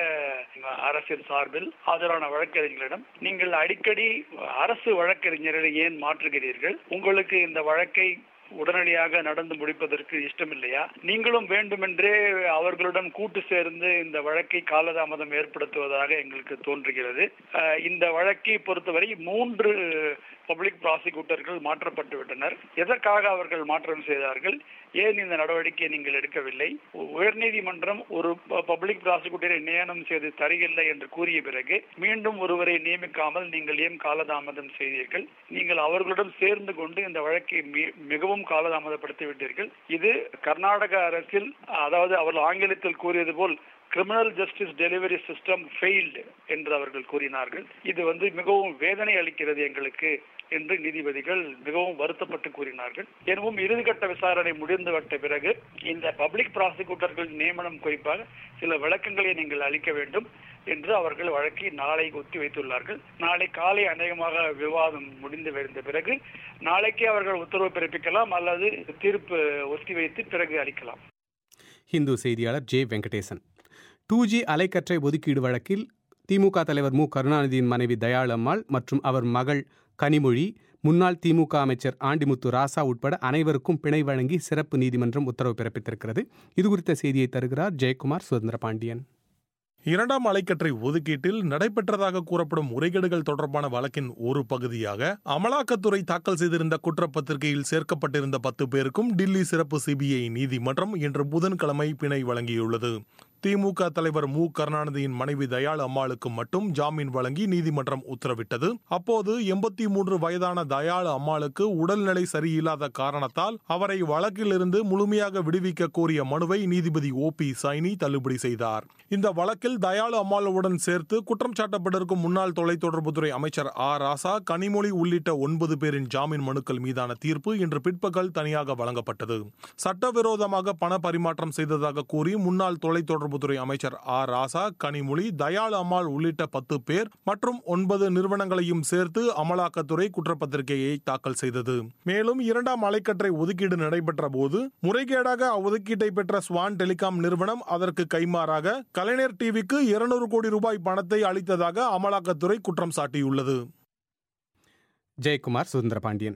அரசின் சார்பில் ஆஜரான வழக்கறிஞர்களிடம் நீங்கள் அடிக்கடி அரசு வழக்கறிஞர்களை ஏன் மாற்றுகிறீர்கள் உங்களுக்கு இந்த வழக்கை உடனடியாக நடந்து முடிப்பதற்கு இஷ்டமில்லையா நீங்களும் வேண்டுமென்றே அவர்களுடன் கூட்டு சேர்ந்து இந்த வழக்கை காலதாமதம் ஏற்படுத்துவதாக எங்களுக்கு தோன்றுகிறது இந்த வழக்கை பொறுத்தவரை மூன்று பப்ளிக் ப்ராசிக்யூட்டர்கள் மாற்றப்பட்டு விட்டனர் எதற்காக அவர்கள் மாற்றம் செய்தார்கள் ஏன் இந்த நடவடிக்கையை நீங்கள் எடுக்கவில்லை உயர்நீதிமன்றம் ஒரு பப்ளிக் ப்ராசிக்யூட்டரை நியமனம் செய்து தருகில்லை என்று கூறிய பிறகு மீண்டும் ஒருவரை நியமிக்காமல் நீங்கள் ஏன் காலதாமதம் செய்தீர்கள் நீங்கள் அவர்களுடன் சேர்ந்து கொண்டு இந்த வழக்கை மிகவும் காலதாமதப்படுத்தி விட்டீர்கள் இது கர்நாடக அரசில் அதாவது அவர்கள் ஆங்கிலத்தில் கூறியது போல் criminal justice delivery system failed என்று அவர்கள் கூறினார்கள் இது வந்து மிகவும் வேதனை அளிக்கிறது எங்களுக்கு என்று நீதிபதிகள் மிகவும் வருத்தப்பட்டு கூறினார்கள் எனவும் இறுதிக்கட்ட விசாரணை முடிந்துவிட்ட பிறகு இந்த பப்ளிக் ப்ராசிக்யூட்டர்கள் நியமனம் குறிப்பாக சில விளக்கங்களை நீங்கள் அளிக்க வேண்டும் என்று அவர்கள் வழக்கை நாளை ஒத்தி வைத்துள்ளார்கள் நாளை காலை அநேகமாக விவாதம் முடிந்து விழுந்த பிறகு நாளைக்கே அவர்கள் உத்தரவு பிறப்பிக்கலாம் அல்லது தீர்ப்பு ஒத்தி வைத்து பிறகு அளிக்கலாம்
ஹிந்து செய்தியாளர் ஜே வெங்கடேசன் டூ ஜி அலைக்கற்றை ஒதுக்கீடு வழக்கில் திமுக தலைவர் மு கருணாநிதியின் மனைவி தயாளம்மாள் மற்றும் அவர் மகள் கனிமொழி முன்னாள் திமுக அமைச்சர் ஆண்டிமுத்து ராசா உட்பட அனைவருக்கும் பிணை வழங்கி சிறப்பு நீதிமன்றம் உத்தரவு பிறப்பித்திருக்கிறது இதுகுறித்த செய்தியை தருகிறார் ஜெயக்குமார் சுதந்திர பாண்டியன்
இரண்டாம் அலைக்கற்றை ஒதுக்கீட்டில் நடைபெற்றதாக கூறப்படும் முறைகேடுகள் தொடர்பான வழக்கின் ஒரு பகுதியாக அமலாக்கத்துறை தாக்கல் செய்திருந்த குற்றப்பத்திரிகையில் சேர்க்கப்பட்டிருந்த பத்து பேருக்கும் டில்லி சிறப்பு சிபிஐ நீதிமன்றம் இன்று புதன்கிழமை பிணை வழங்கியுள்ளது திமுக தலைவர் மு கருணாநிதியின் மனைவி தயாள் அம்மாளுக்கு மட்டும் ஜாமீன் வழங்கி நீதிமன்றம் உத்தரவிட்டது அப்போது எண்பத்தி மூன்று வயதான தயாள் அம்மாளுக்கு உடல்நிலை சரியில்லாத காரணத்தால் அவரை வழக்கிலிருந்து முழுமையாக விடுவிக்க கோரிய மனுவை நீதிபதி ஓ பி சைனி தள்ளுபடி செய்தார் இந்த வழக்கில் தயாளு அம்மாளுடன் சேர்த்து குற்றம் சாட்டப்பட்டிருக்கும் முன்னாள் தொலைத்தொடர்புத்துறை அமைச்சர் ஆ ராசா கனிமொழி உள்ளிட்ட ஒன்பது பேரின் ஜாமீன் மனுக்கள் மீதான தீர்ப்பு இன்று பிற்பகல் தனியாக வழங்கப்பட்டது சட்டவிரோதமாக பண பரிமாற்றம் செய்ததாக கூறி முன்னாள் தொலைத்தொடர்பு தொடர்புத்துறை அமைச்சர் ஆர் ராசா கனிமொழி தயாள் அம்மாள் உள்ளிட்ட பத்து பேர் மற்றும் ஒன்பது நிறுவனங்களையும் சேர்த்து அமலாக்கத்துறை குற்றப்பத்திரிகையை தாக்கல் செய்தது மேலும் இரண்டாம் அலைக்கற்றை ஒதுக்கீடு நடைபெற்ற போது முறைகேடாக ஒதுக்கீட்டை பெற்ற ஸ்வான் டெலிகாம் நிறுவனம் அதற்கு கைமாறாக கலைஞர் டிவிக்கு இருநூறு கோடி ரூபாய் பணத்தை அளித்ததாக அமலாக்கத்துறை குற்றம் சாட்டியுள்ளது
ஜெயக்குமார் சுதந்திர பாண்டியன்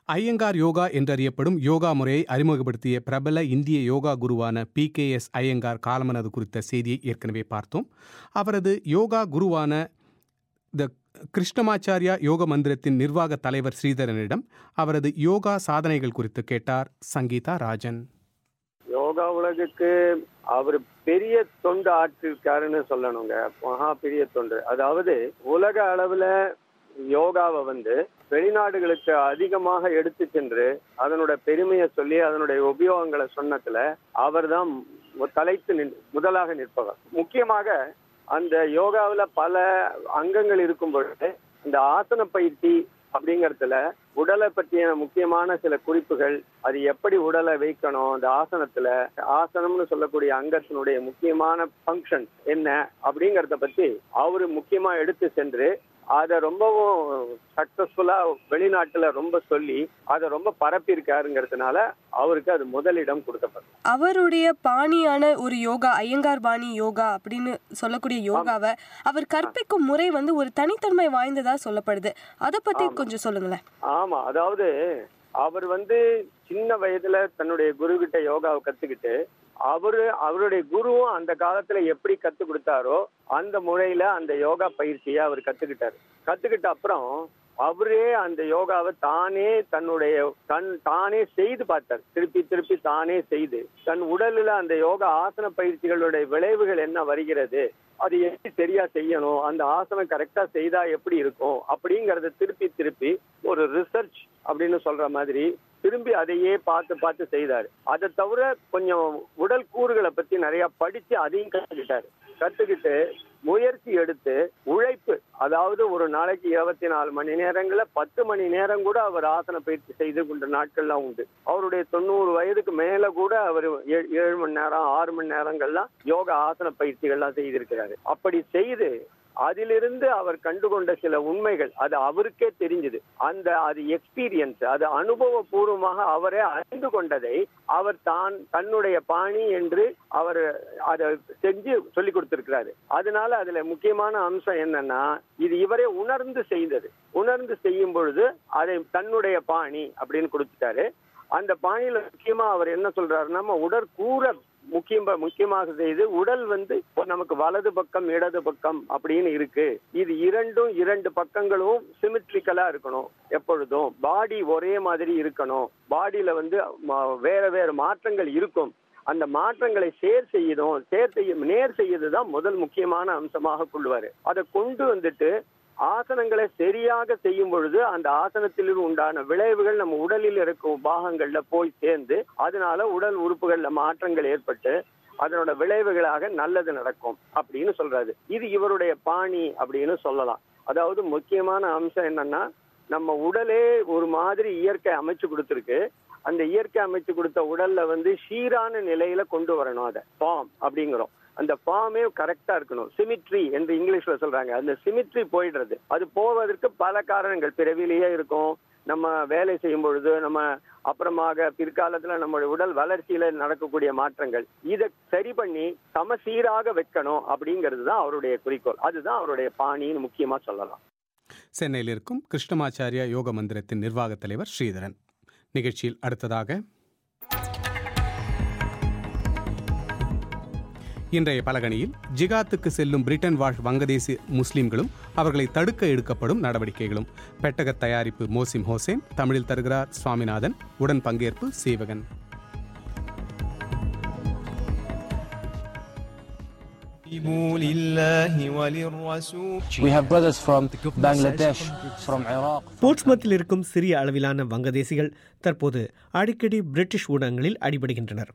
ஐயங்கார் யோகா என்றறியப்படும் யோகா முறையை அறிமுகப்படுத்திய பிரபல இந்திய யோகா குருவான பி கே எஸ் ஐயங்கார் காலமானது குறித்த செய்தியை ஏற்கனவே பார்த்தோம் அவரது யோகா குருவான த கிருஷ்ணமாச்சாரியா யோக மந்திரத்தின் நிர்வாக தலைவர் ஸ்ரீதரனிடம் அவரது யோகா சாதனைகள் குறித்து கேட்டார் சங்கீதா ராஜன்
யோகா உலகுக்கு அவர் பெரிய தொண்டு ஆற்றிருக்காருன்னு சொல்லணுங்க மகா பெரிய தொண்டு அதாவது உலக அளவுல யோகாவை வந்து வெளிநாடுகளுக்கு அதிகமாக எடுத்து சென்று அதனோட பெருமையை சொல்லி அதனுடைய உபயோகங்களை சொன்னதுல அவர் தான் தலைத்து நின் முதலாக நிற்பவர் முக்கியமாக அந்த யோகாவில் பல அங்கங்கள் இருக்கும் பொழுது இந்த ஆசன பயிற்சி அப்படிங்கறதுல உடலை பற்றிய முக்கியமான சில குறிப்புகள் அது எப்படி உடலை வைக்கணும் அந்த ஆசனத்துல ஆசனம்னு சொல்லக்கூடிய அங்கத்தினுடைய முக்கியமான ஃபங்க்ஷன் என்ன அப்படிங்கறத பத்தி அவரு முக்கியமா எடுத்து சென்று அதை ரொம்பவும் சக்சஸ்ஃபுல்லா வெளிநாட்டுல ரொம்ப சொல்லி அதை ரொம்ப பரப்பியிருக்காருங்கிறதுனால அவருக்கு அது முதலிடம் கொடுக்கப்படும்
அவருடைய பாணியான ஒரு யோகா ஐயங்கார் பாணி யோகா அப்படின்னு சொல்லக்கூடிய யோகாவை அவர் கற்பிக்கும் முறை வந்து ஒரு தனித்தன்மை வாய்ந்ததா சொல்லப்படுது அதை பத்தி கொஞ்சம் சொல்லுங்களேன்
ஆமா அதாவது அவர் வந்து சின்ன வயதுல தன்னுடைய குரு கிட்ட யோகாவை கத்துக்கிட்டு அவரு அவருடைய குருவும் அந்த காலத்துல எப்படி கத்து கொடுத்தாரோ அந்த முறையில அந்த யோகா பயிற்சியை அவர் கத்துக்கிட்டாரு கத்துக்கிட்ட அப்புறம் அவரே அந்த யோகாவை தானே தன்னுடைய தன் தானே செய்து பார்த்தார் திருப்பி திருப்பி தானே செய்து தன் உடலில் அந்த யோகா ஆசன பயிற்சிகளுடைய விளைவுகள் என்ன வருகிறது அது எப்படி சரியா செய்யணும் அந்த ஆசனம் கரெக்டா செய்தா எப்படி இருக்கும் அப்படிங்கறத திருப்பி திருப்பி ஒரு ரிசர்ச் அப்படின்னு சொல்ற மாதிரி திரும்பி அதையே பார்த்து பார்த்து செய்தாரு அதை தவிர கொஞ்சம் உடல் கூறுகளை பத்தி நிறைய படிச்சு அதையும் கத்துக்கிட்டாரு கத்துக்கிட்டு முயற்சி எடுத்து உழைப்பு அதாவது ஒரு நாளைக்கு இருபத்தி நாலு மணி நேரங்கள பத்து மணி நேரம் கூட அவர் ஆசன பயிற்சி செய்து கொண்ட நாட்கள்லாம் உண்டு அவருடைய தொண்ணூறு வயதுக்கு மேல கூட அவர் ஏழு மணி நேரம் ஆறு மணி நேரங்கள்லாம் யோகா ஆசன பயிற்சிகள்லாம் செய்திருக்கிறாரு அப்படி செய்து அதிலிருந்து அவர் கண்டுகொண்ட சில உண்மைகள் அது அவருக்கே தெரிஞ்சது அந்த அது எக்ஸ்பீரியன்ஸ் அது அனுபவபூர்வமாக அவரே அறிந்து கொண்டதை அவர் தான் தன்னுடைய பாணி என்று அவர் அதை செஞ்சு சொல்லி கொடுத்திருக்கிறாரு அதனால அதுல முக்கியமான அம்சம் என்னன்னா இது இவரே உணர்ந்து செய்தது உணர்ந்து செய்யும் பொழுது அதை தன்னுடைய பாணி அப்படின்னு கொடுத்துட்டாரு அந்த பாணியில முக்கியமா அவர் என்ன சொல்றாரு நம்ம உடற்கூற முக்கியம் முக்கியமாக செய்து உடல் வந்து நமக்கு வலது பக்கம் இடது பக்கம் அப்படின்னு இருக்கு இது இரண்டும் இரண்டு பக்கங்களும் சிமெட்ரிக்கலா இருக்கணும் எப்பொழுதும் பாடி ஒரே மாதிரி இருக்கணும் பாடியில வந்து வேற வேற மாற்றங்கள் இருக்கும் அந்த மாற்றங்களை சேர் செய்யணும் சேர் செய்ய நேர் செய்யறதுதான் முதல் முக்கியமான அம்சமாக கொள்வாரு அதை கொண்டு வந்துட்டு ஆசனங்களை சரியாக செய்யும் பொழுது அந்த ஆசனத்தில் உண்டான விளைவுகள் நம்ம உடலில் இருக்கும் பாகங்கள்ல போய் சேர்ந்து அதனால உடல் உறுப்புகள்ல மாற்றங்கள் ஏற்பட்டு அதனோட விளைவுகளாக நல்லது நடக்கும் அப்படின்னு சொல்றாரு இது இவருடைய பாணி அப்படின்னு சொல்லலாம் அதாவது முக்கியமான அம்சம் என்னன்னா நம்ம உடலே ஒரு மாதிரி இயற்கை அமைச்சு கொடுத்துருக்கு அந்த இயற்கை அமைச்சு கொடுத்த உடல்ல வந்து சீரான நிலையில கொண்டு வரணும் அதை ஃபார்ம் அப்படிங்கிறோம் அந்த ஃபார்மே கரெக்டா இருக்கணும் சிமிட்ரி என்று இங்கிலீஷ்ல சொல்றாங்க அந்த சிமிட்ரி போயிடுறது அது போவதற்கு பல காரணங்கள் பிறவிலேயே இருக்கும் நம்ம வேலை செய்யும் பொழுது நம்ம அப்புறமாக பிற்காலத்துல நம்மளுடைய உடல் வளர்ச்சியில நடக்கக்கூடிய மாற்றங்கள் இதை சரி பண்ணி சமசீராக வைக்கணும் அப்படிங்கிறது தான் அவருடைய குறிக்கோள் அதுதான் அவருடைய பாணின்னு முக்கியமா சொல்லலாம்
சென்னையில் இருக்கும் கிருஷ்ணமாச்சாரியா யோக மந்திரத்தின் நிர்வாக தலைவர் ஸ்ரீதரன் நிகழ்ச்சியில் அடுத்ததாக இன்றைய பலகணியில் ஜிகாத்துக்கு செல்லும் பிரிட்டன் வாழ் வங்கதேசி முஸ்லிம்களும் அவர்களை தடுக்க எடுக்கப்படும் நடவடிக்கைகளும் பெட்டக தயாரிப்பு மோசிம் ஹோசேன் தமிழில் தருகிறார் சுவாமிநாதன் உடன் பங்கேற்பு Seevagan
We have brothers from Bangladesh, from Iraq.
போர்ட்ஸ்மத்தில் இருக்கும் சிறிய அளவிலான வங்கதேசிகள் தற்போது அடிக்கடி பிரிட்டிஷ் ஊடகங்களில் அடிபடுகின்றனர்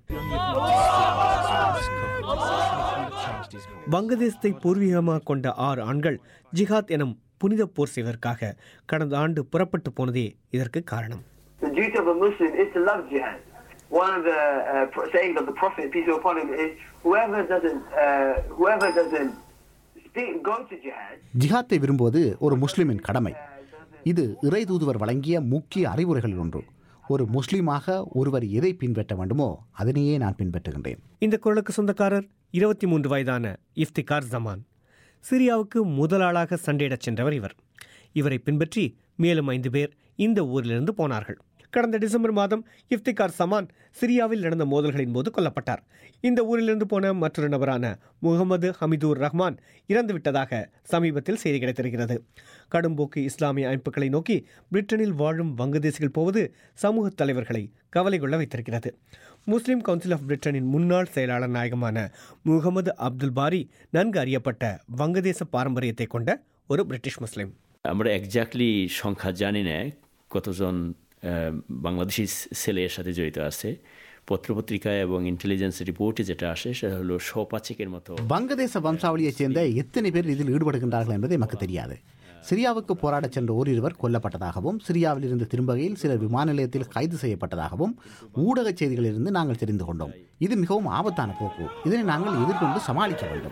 வங்கதேசத்தை பூர்வீகமாக கொண்ட ஆறு ஆண்கள் ஜிஹாத் எனும் புனித போர் செய்வதற்காக கடந்த ஆண்டு புறப்பட்டு போனதே இதற்கு காரணம்
The duty of a Muslim is to love jihad. One of the uh, pro- sayings of the Prophet, peace be upon him, is whoever doesn't, uh, whoever doesn't speak, go to jihad,
ஜிஹாத்தை விரும்புவது ஒரு முஸ்லிமின் கடமை இது இறை தூதுவர் வழங்கிய முக்கிய அறிவுரைகளில் ஒன்று ஒரு முஸ்லீமாக ஒருவர் எதை பின்பற்ற வேண்டுமோ அதனையே நான் பின்பற்றுகின்றேன்
இந்த குரலுக்கு சொந்தக்காரர் இருபத்தி மூன்று வயதான இஃப்திகார் ஜமான் சிரியாவுக்கு முதலாளாக சண்டையிடச் சென்றவர் இவர் இவரை பின்பற்றி மேலும் ஐந்து பேர் இந்த ஊரிலிருந்து போனார்கள் கடந்த டிசம்பர் மாதம் இஃப்திகார் சமான் சிரியாவில் நடந்த மோதல்களின் போது கொல்லப்பட்டார் இந்த ஊரிலிருந்து போன மற்றொரு நபரான முகமது ஹமிதூர் ரஹ்மான் இறந்துவிட்டதாக சமீபத்தில் செய்தி கிடைத்திருக்கிறது கடும்போக்கு இஸ்லாமிய அமைப்புகளை நோக்கி பிரிட்டனில் வாழும் வங்கதேசிகள் போவது சமூக தலைவர்களை கவலை கொள்ள வைத்திருக்கிறது முஸ்லிம் கவுன்சில் ஆஃப் பிரிட்டனின் முன்னாள் செயலாளர் நாயகமான முகமது அப்துல் பாரி நன்கு அறியப்பட்ட வங்கதேச பாரம்பரியத்தை கொண்ட ஒரு பிரிட்டிஷ் முஸ்லிம்
আমরা একজাক্টলি সংখ্যা জানি না কতজন আহ, বাংলাদেশি ছেলে এর সাথে জড়িত আছে পত্রপত্রিকায় এবং ইন্টেলিজেন্স রিপোর্টে যেটা আসে সেটা হলো শ পাঁচেকের মতো
வங்கதேச வம்சாவளியைச் சேர்ந்த எத்தனை பேர் இதில் ஈடுபடுகின்றார்கள் என்பது எமக்கு தெரியாது சிரியாவுக்கு போராடச் சென்ற ஓரிருவர் கொல்லப்பட்டதாகவும் சிரியாவில் இருந்து திரும்பகையில் சிலர் விமான நிலையத்தில் கைது செய்யப்பட்டதாகவும் ஊடகச் செய்திகளிலிருந்து நாங்கள் தெரிந்து கொண்டோம் இது மிகவும் ஆபத்தான போக்கு இதனை நாங்கள் எதிர்கொண்டு சமாளிக்க வேண்டும்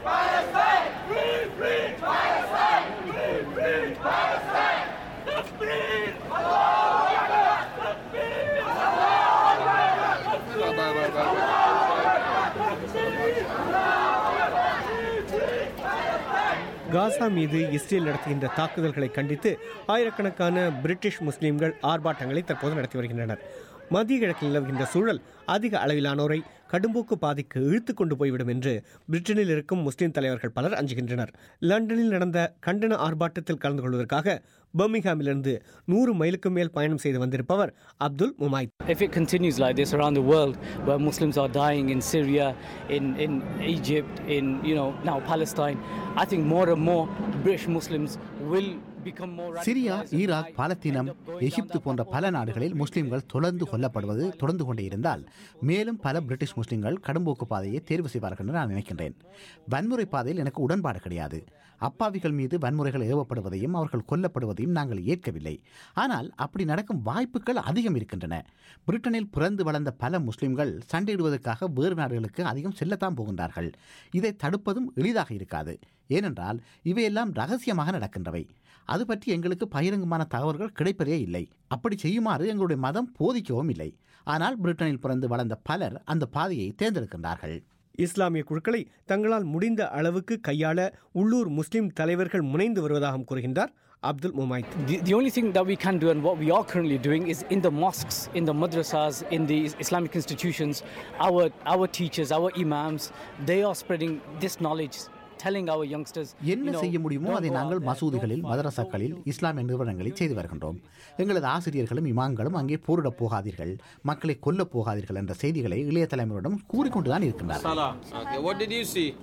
காசா மீது இஸ்ரேல் நடத்துகின்ற தாக்குதல்களை கண்டித்து ஆயிரக்கணக்கான பிரிட்டிஷ் முஸ்லிம்கள் ஆர்ப்பாட்டங்களை தற்போது நடத்தி வருகின்றனர் மத்திய கிழக்கில் நிலவுகின்ற சூழல் அதிக அளவிலானோரை கடும்போக்கு பாதைக்கு இழுத்து கொண்டு போய்விடும் என்று பிரிட்டனில் இருக்கும் முஸ்லிம் தலைவர்கள் பலர் அஞ்சுகின்றனர் லண்டனில் நடந்த கண்டன ஆர்ப்பாட்டத்தில் கலந்து கொள்வதற்காக பர்மிங்ஹாமிலிருந்து நூறு மைலுக்கு மேல் பயணம் செய்து வந்திருப்பவர் Abdul Mumai
If it continues like this around the world, where Muslims are dying in Syria, in, in Egypt, in you know now Palestine, I think more and more British Muslims will become more.
Syria
radicalized.
Iraq பாலத்தீனம் Egypt போன்ற பல நாடுகளில் முஸ்லிம்கள் தொடர்ந்து கொல்லப்படுவது தொடர்ந்து கொண்டே இருந்தால் மேலும் பல பிரிட்டிஷ் முஸ்லிம்கள் கடும்போக்கு பாதையை தேர்வு செய்வார்கள் என்று நான் நினைக்கின்றேன் வன்முறை பாதையில் எனக்கு உடன்பாடு கிடையாது அப்பாவிகள் மீது வன்முறைகள் ஏவப்படுவதையும் அவர்கள் கொல்லப்படுவதையும் நாங்கள் ஏற்கவில்லை ஆனால் அப்படி நடக்கும் வாய்ப்புகள் அதிகம் இருக்கின்றன பிரிட்டனில் பிறந்து வளர்ந்த பல முஸ்லிம்கள் சண்டையிடுவதற்காக வேறு நாடுகளுக்கு அதிகம் செல்லத்தான் போகின்றார்கள் இதை தடுப்பதும் எளிதாக இருக்காது ஏனென்றால் இவையெல்லாம் ரகசியமாக நடக்கின்றவை அது பற்றி எங்களுக்கு பகிரங்கமான தகவல்கள் கிடைப்பதே இல்லை அப்படி செய்யுமாறு எங்களுடைய மதம் போதிக்கவும் இல்லை ஆனால் பிரிட்டனில் பிறந்து வளர்ந்த பலர் அந்த பாதையை தேர்ந்தெடுக்கின்றார்கள்
இஸ்லாமிய குழுக்களை தங்களால் முடிந்த அளவுக்கு கையாள உள்ளூர் முஸ்லிம் தலைவர்கள் முனைந்து வருவதாகவும் கூறுகின்றார் Abdul முமாய்த்
The, the only thing that we can do and what we are currently doing is in the mosques, in the madrasas, in the Islamic institutions, our, our teachers, our imams, they are spreading this knowledge, telling our youngsters.
என்ன செய்ய முடியுமோ அதை நாங்கள் மசூதிகளில் மதரசாக்களில் இஸ்லாமிய நிறுவனங்களில் செய்து வருகின்றோம் எங்களது ஆசிரியர்களும் இமாம்களும் அங்கே போரிடப் போகாதீர்கள் மக்களை கொல்லப் போகாதீர்கள் என்ற செய்திகளை இளைய தலைமுறையிடம் கூறிக்கொண்டுதான் இருக்கின்றார்கள்
Salah. Okay, what did you see?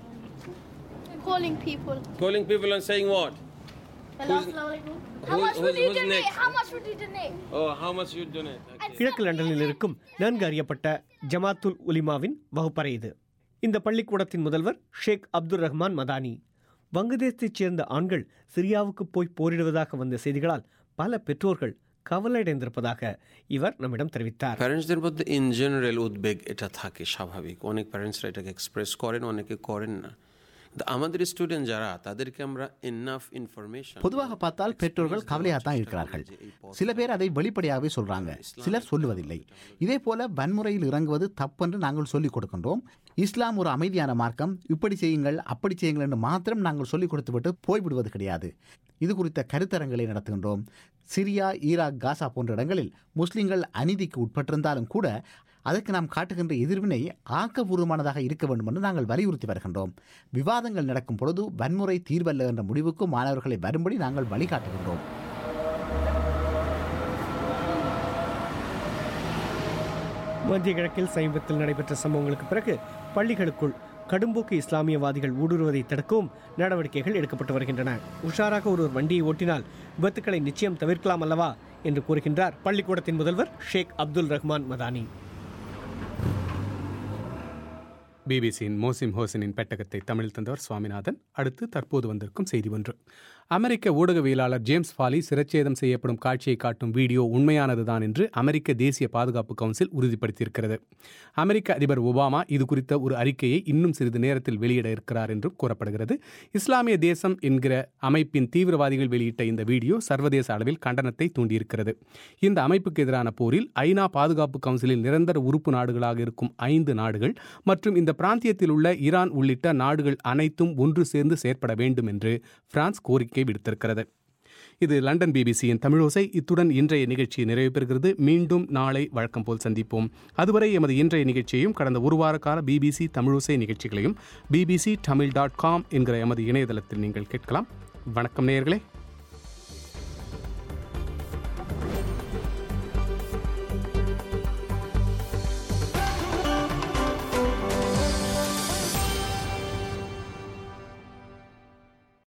Calling people.
Calling people and saying what?
Hello,
Who's-
Assalamualaikum. How
who's-
much would
who's-
you
who's
donate?
next?
How much would you donate?
Oh, how much you donate? Okay.
கிழக்கு லண்டனில் இருக்கும் நன்கு அறியப்பட்ட ஜமாத்துல் உலிமாவின் வகுப்பறை இது இந்த பள்ளிக்கூடத்தின் முதல்வர் ஷேக் அப்துல் ரஹ்மான் மதானி வங்கதேசத்தைச் சேர்ந்த ஆண்கள் சிரியாவுக்கு போய் போரிடுவதாக வந்த செய்திகளால் பல பெற்றோர்கள் কவலையடைந்திருப்பதாக ইவர் நம்மிடம் தெரிவித்தார்
প্যারেন্টসদের মধ্যে ইন জেনারেল উদ্বেগ এটা থাকে স্বাভাবিক অনেক প্যারেন্টসরা এটাকে এক্সপ্রেস করেন অনেকে করেন না কিন্তু আমাদের স্টুডেন্ট যারা তাদেরকে আমরা ইনাফ ইনফরমেশন
பொதுவாக பார்த்தால் பெற்றோர்கள் கவலையாகத்தான் இருக்கிறார்கள் சில பேர் அதை வெளிப்படையாகவே சொல்றாங்க சிலர் சொல்லுவதில்லை இதே போல வன்முறையில் இறங்குவது தப்பென்று நாங்கள் சொல்லிக் கொடுக்கின்றோம் இஸ்லாம் ஒரு அமைதியான மார்க்கம் இப்படி செய்யுங்கள் அப்படி செய்யுங்கள் என்று மாத்திரம் நாங்கள் சொல்லிக் கொடுத்துவிட்டு போய்விடுவது கிடையாது இது குறித்த கருத்தரங்களை நடத்துகின்றோம் சிரியா ஈராக் காசா போன்ற இடங்களில் முஸ்லிம்கள் அநீதிக்கு உட்பட்டிருந்தாலும் கூட அதற்கு நாம் காட்டுகின்ற எதிர்வினை ஆக்கபூர்வமானதாக இருக்க வேண்டும் என்று நாங்கள் வலியுறுத்தி வருகின்றோம் விவாதங்கள் நடக்கும் பொழுது வன்முறை தீர்வல்ல என்ற முடிவுக்கு மாணவர்களை வரும்படி நாங்கள் வழிகாட்டுகின்றோம்
மத்திய கிழக்கில் சமீபத்தில் நடைபெற்ற சம்பவங்களுக்கு பிறகு பள்ளிகளுக்குள் கடும்போக்கு இஸ்லாமியவாதிகள் ஊடுருவதை தடுக்கவும் நடவடிக்கைகள் எடுக்கப்பட்டு வருகின்றன உஷாராக ஒருவர் வண்டியை ஓட்டினால் விபத்துக்களை நிச்சயம் தவிர்க்கலாம் அல்லவா என்று கூறுகின்றார் பள்ளிக்கூடத்தின் முதல்வர் ஷேக் அப்துல் ரஹ்மான் மதானி
பிபிசியின் மோசிம் ஹோசனின் பெட்டகத்தை தமிழில் தந்தவர் சுவாமிநாதன் அடுத்து தற்போது வந்திருக்கும் செய்தி ஒன்று அமெரிக்க ஊடகவியலாளர் ஜேம்ஸ் ஃபாலி சிரச்சேதம் செய்யப்படும் காட்சியை காட்டும் வீடியோ உண்மையானதுதான் என்று அமெரிக்க தேசிய பாதுகாப்பு கவுன்சில் உறுதிப்படுத்தியிருக்கிறது அமெரிக்க அதிபர் ஒபாமா இது குறித்த ஒரு அறிக்கையை இன்னும் சிறிது நேரத்தில் வெளியிட இருக்கிறார் என்றும் கூறப்படுகிறது இஸ்லாமிய தேசம் என்கிற அமைப்பின் தீவிரவாதிகள் வெளியிட்ட இந்த வீடியோ சர்வதேச அளவில் கண்டனத்தை தூண்டியிருக்கிறது இந்த அமைப்புக்கு எதிரான போரில் ஐநா பாதுகாப்பு கவுன்சிலில் நிரந்தர உறுப்பு நாடுகளாக இருக்கும் ஐந்து நாடுகள் மற்றும் இந்த பிராந்தியத்தில் உள்ள ஈரான் உள்ளிட்ட நாடுகள் அனைத்தும் ஒன்று சேர்ந்து செயற்பட வேண்டும் என்று பிரான்ஸ் கோரிக்கை விடுத்திருக்கிறது இது லண்டன் பிபிசியின் தமிழோசை இத்துடன் இன்றைய நிகழ்ச்சி நிறைவு பெறுகிறது மீண்டும் நாளை வழக்கம் போல் சந்திப்போம் அதுவரை எமது இன்றைய நிகழ்ச்சியையும் கடந்த ஒரு வார கால பிபிசி தமிழோசை நிகழ்ச்சிகளையும் பிபிசி தமிழ் டாட் காம் என்கிற எமது இணையதளத்தில் நீங்கள் கேட்கலாம் வணக்கம் நேயர்களே